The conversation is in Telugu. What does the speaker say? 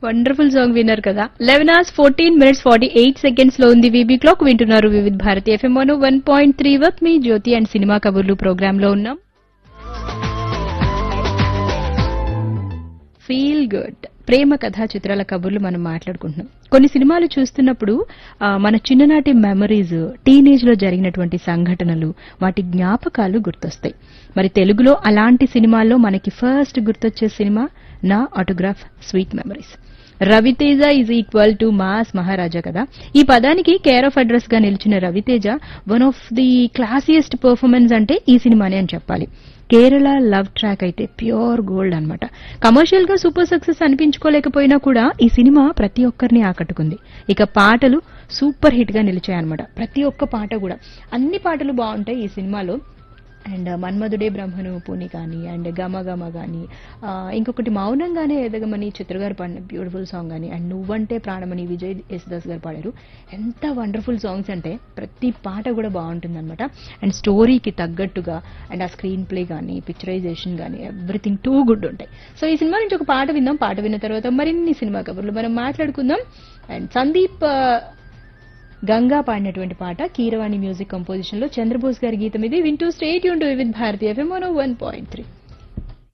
వండర్ఫుల్ సాంగ్ విన్నారు కదా eleven hours fourteen minutes forty eight seconds లో ఉంది వీబీ క్లాక్ వింటున్నారు Vividh Bharati FM one point three work మీ జ్యోతి అండ్ సినిమా కబుర్లు ప్రోగ్రామ్ లో ఉన్నాం ఫీల్ గుడ్ ప్రేమ కథా చిత్రాల కబుర్లు మనం మాట్లాడుకుంటున్నాం కొన్ని సినిమాలు చూస్తున్నప్పుడు ఆ, మన చిన్ననాటి మెమరీస్ టీనేజ్ లో జరిగినటువంటి సంఘటనలు వాటి జ్ఞాపకాలు గుర్తొస్తాయి మరి తెలుగులో అలాంటి సినిమాల్లో మనకి ఫస్ట్ గుర్తొచ్చే సినిమా నా autograph sweet memories Ravi Teja is equal to mass Maharaja కదా ఈ పదానికి కేర్ ఆఫ్ అడ్రస్ గా నిలిచిన Ravi Teja one of the classiest performance అంటే ఈ సినిమానే అని చెప్పాలి కేరళ లవ్ ట్రాక్ అయితే ప్యూర్ గోల్డ్ అన్నమాట కమర్షియల్ గా సూపర్ సక్సెస్ అనిపించుకోలేకపోయినా కూడా ఈ సినిమా ప్రతి ఒక్కరిని ఆకట్టుకుంది ఇక పాటలు సూపర్ హిట్ గా నిలిచాయన్నమాట ప్రతి ఒక్క పాట కూడా అన్ని పాటలు బాగుంటాయి ఈ సినిమాలో అండ్ మన్మధుడే బ్రహ్మను పూని కానీ అండ్ గమ గమ కానీ ఆ, ఇంకొకటి మౌనంగానే ఎదగమని చిత్ర గారు పాడిన బ్యూటిఫుల్ సాంగ్ కానీ అండ్ నువ్వంటే ప్రాణమని విజయ్ యేసుదాస్ గారు పాడారు ఎంత వండర్ఫుల్ సాంగ్స్ అంటే ప్రతి పాట కూడా బాగుంటుంది అనమాట అండ్ స్టోరీకి తగ్గట్టుగా అండ్ ఆ స్క్రీన్ ప్లే కానీ పిక్చరైజేషన్ కానీ ఎవ్రీథింగ్ టూ గుడ్ ఉంటాయి సో ఈ సినిమా నుంచి ఒక పాట విందాం పాట విన్న తర్వాత మరిన్ని సినిమా కబుర్లు మనం మాట్లాడుకుందాం అండ్ సందీప్ ఆ, గంగా పాడినటువంటి పాట కీరవాణి మ్యూజిక్ కంపోజిషన్ లో చంద్రబోస్ గారి గీతం ఇది వింటూ stay tune to with Bharatiya FM one point three